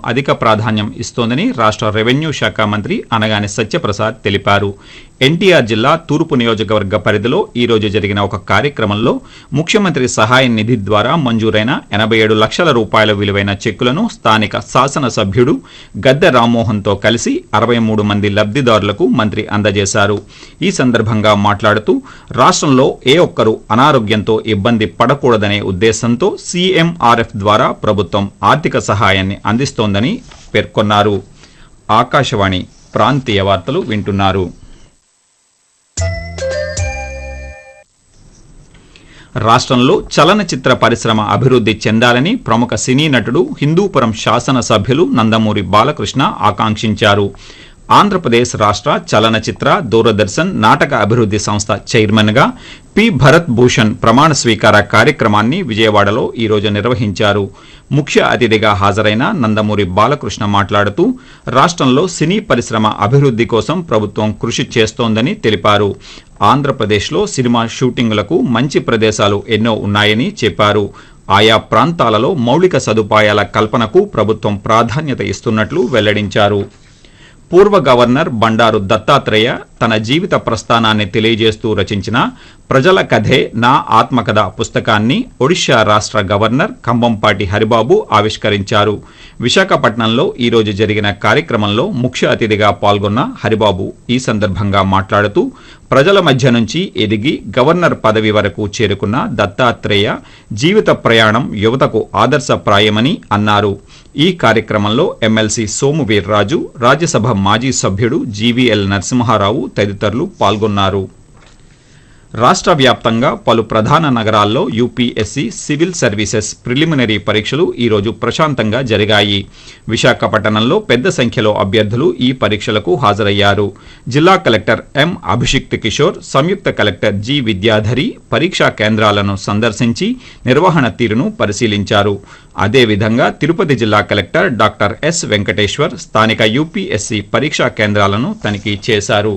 అధిక ప్రాధాన్యం ఇస్తోందని రాష్ట్ర రెవెన్యూ శాఖ మంత్రి అనగాని సత్యప్రసాద్ తెలిపారు ఎన్టీఆర్ జిల్లా తూర్పు నియోజకవర్గ పరిధిలో ఈ రోజు జరిగిన ఒక కార్యక్రమంలో ముఖ్యమంత్రి సహాయ నిధి ద్వారా మంజూరైన ఎనభై ఏడు లక్షల రూపాయల విలువైన చెక్కులను స్థానిక శాసనసభ్యుడు గద్దె రామ్మోహన్తో కలిసి అరవై మూడు మంది లబ్ధిదారులకు మంత్రి అందజేశారు ఈ సందర్భంగా మాట్లాడుతూ రాష్ట్రంలో ఏ ఒక్కరూ అనారోగ్యంతో ఇబ్బంది పడకూడదనే ఉద్దేశంతో సీఎంఆర్ఎఫ్ ద్వారా ప్రభుత్వం ఆర్థిక సహాయాన్ని అందిస్తోందని పేర్కొన్నారు ఆకాశవాణి ప్రాంతీయ వార్తలు వింటున్నారు రాష్ట్రంలో చలనచిత్ర పరిశ్రమ అభివృద్ధి చెందాలని ప్రముఖ సినీ నటుడు హిందూపురం శాసనసభ్యులు నందమూరి బాలకృష్ణ ఆకాంక్షించారు ఆంధ్రప్రదేశ్ రాష్ట్ర చలనచిత్ర దూరదర్శన్ నాటక అభివృద్ధి సంస్థ చైర్మన్గా పి భరత్ భూషణ్ ప్రమాణ స్వీకార కార్యక్రమాన్ని విజయవాడలో ఈరోజు నిర్వహించారు ముఖ్య అతిథిగా హాజరైన నందమూరి బాలకృష్ణ మాట్లాడుతూ రాష్ట్రంలో సినీ పరిశ్రమ అభివృద్ధి కోసం ప్రభుత్వం కృషి చేస్తోందని తెలిపారు ఆంధ్రప్రదేశ్లో సినిమా షూటింగులకు మంచి ప్రదేశాలు ఎన్నో ఉన్నాయని చెప్పారు ఆయా ప్రాంతాలలో మౌలిక సదుపాయాల కల్పనకు ప్రభుత్వం ప్రాధాన్యత ఇస్తున్నట్లు వెల్లడించారు పూర్వ గవర్నర్ బండారు దత్తాత్రేయ తన జీవిత ప్రస్థానాన్ని తెలియజేస్తూ రచించిన ప్రజల కథే నా ఆత్మకథ పుస్తకాన్ని ఒడిశా రాష్ట్ర గవర్నర్ కంబంపాటి హరిబాబు ఆవిష్కరించారు విశాఖపట్నంలో ఈరోజు జరిగిన కార్యక్రమంలో ముఖ్య అతిథిగా పాల్గొన్న హరిబాబు ఈ సందర్భంగా మాట్లాడుతూ ప్రజల మధ్య నుంచి ఎదిగి గవర్నర్ పదవి వరకు చేరుకున్న దత్తాత్రేయ జీవిత ప్రయాణం యువతకు ఆదర్శప్రాయమని అన్నారు ఈ కార్యక్రమంలో ఎమ్మెల్సీ సోము వీర్రాజు రాజ్యసభ మాజీ సభ్యుడు జీవీఎల్ నరసింహారావు తదితరులు పాల్గొన్నారు రాష్ట్ర వ్యాప్తంగా పలు ప్రధాన నగరాల్లో యూపీఎస్సీ సివిల్ సర్వీసెస్ ప్రిలిమినరీ పరీక్షలు ఈరోజు ప్రశాంతంగా జరిగాయి విశాఖపట్నంలో పెద్ద సంఖ్యలో అభ్యర్థులు ఈ పరీక్షలకు హాజరయ్యారు జిల్లా కలెక్టర్ ఎం అభిషిక్త్ కిషోర్ సంయుక్త కలెక్టర్ జి విద్యాధరి పరీక్షా కేంద్రాలను సందర్శించి నిర్వహణ తీరును పరిశీలించారు అదేవిధంగా తిరుపతి జిల్లా కలెక్టర్ డాక్టర్ ఎస్ వెంకటేశ్వర్ స్థానిక యూపీఎస్సీ పరీక్షా కేంద్రాలను తనిఖీ చేశారు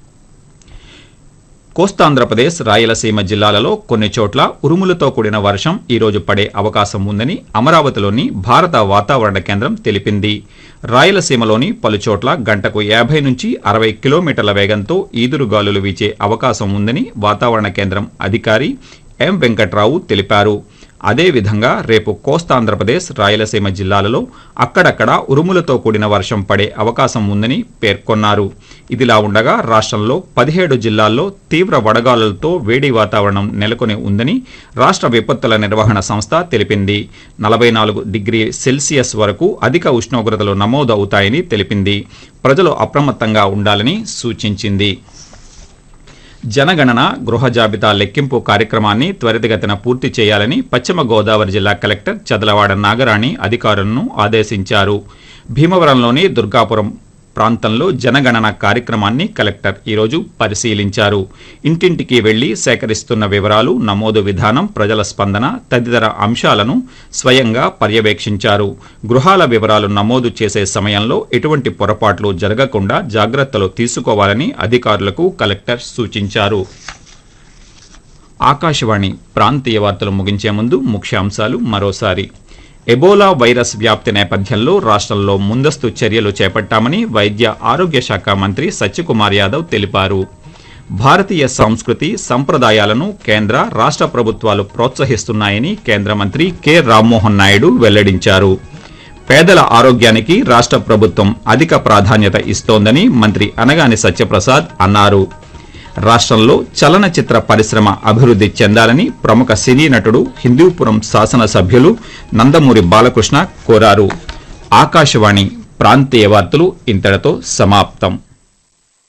కోస్తాంధ్రప్రదేశ్ రాయలసీమ జిల్లాలలో కొన్ని చోట్ల ఉరుములతో కూడిన వర్షం ఈరోజు పడే అవకాశం ఉందని అమరావతిలోని భారత వాతావరణ కేంద్రం తెలిపింది రాయలసీమలోని పలు చోట్ల గంటకు యాభై నుంచి అరవై కిలోమీటర్ల వేగంతో ఈదురుగాలులు వీచే అవకాశం ఉందని వాతావరణ కేంద్రం అధికారి ఎం వెంకట్రావు తెలిపారు అదేవిధంగా రేపు కోస్తాంధ్రప్రదేశ్ రాయలసీమ జిల్లాలలో అక్కడక్కడ ఉరుములతో కూడిన వర్షం పడే అవకాశం ఉందని పేర్కొన్నారు ఇదిలా ఉండగా రాష్ట్రంలో పదిహేడు జిల్లాల్లో తీవ్ర వడగాలులతో వేడి వాతావరణం నెలకొని ఉందని రాష్ట్ర విపత్తుల నిర్వహణ సంస్థ తెలిపింది నలభై నాలుగు డిగ్రీ సెల్సియస్ వరకు అధిక ఉష్ణోగ్రతలు నమోదు అవుతాయని తెలిపింది ప్రజలు అప్రమత్తంగా ఉండాలని సూచించింది జనగణన గృహ జాబితా లెక్కింపు కార్యక్రమాన్ని త్వరితగతిన పూర్తి చేయాలని పశ్చిమ గోదావరి జిల్లా కలెక్టర్ చదలవాడ నాగరాణి అధికారులను ఆదేశించారు భీమవరంలోని దుర్గాపురం ప్రాంతంలో జనగణన కార్యక్రమాన్ని కలెక్టర్ ఈరోజు పరిశీలించారు ఇంటింటికి వెళ్లి సేకరిస్తున్న వివరాలు నమోదు విధానం ప్రజల స్పందన తదితర అంశాలను స్వయంగా పర్యవేక్షించారు గృహాల వివరాలు నమోదు చేసే సమయంలో ఎటువంటి పొరపాట్లు జరగకుండా జాగ్రత్తలు తీసుకోవాలని అధికారులకు కలెక్టర్ సూచించారు ఆకాశవాణి ప్రాంతీయ వార్తలు ముగించే ముందు ముఖ్యాంశాలు మరోసారి ఎబోలా వైరస్ వ్యాప్తి నేపథ్యంలో రాష్ట్రంలో ముందస్తు చర్యలు చేపట్టామని వైద్య ఆరోగ్య శాఖ మంత్రి సత్యకుమార్ యాదవ్ తెలిపారు భారతీయ సంస్కృతి సంప్రదాయాలను కేంద్ర రాష్ట్ర ప్రభుత్వాలు ప్రోత్సహిస్తున్నాయని కేంద్ర మంత్రి కె రామ్మోహన్ నాయుడు వెల్లడించారు పేదల ఆరోగ్యానికి రాష్ట్ర ప్రభుత్వం అధిక ప్రాధాన్యత ఇస్తోందని మంత్రి అనగాని సత్యప్రసాద్ అన్నారు రాష్ట్రంలో చలనచిత్ర పరిశ్రమ అభివృద్ధి చెందాలని ప్రముఖ సినీ నటుడు హిందూపురం శాసనసభ్యులు నందమూరి బాలకృష్ణ కోరారు ఆకాశవాణి ప్రాంతీయ వార్తలు ఇంతటితో సమాప్తం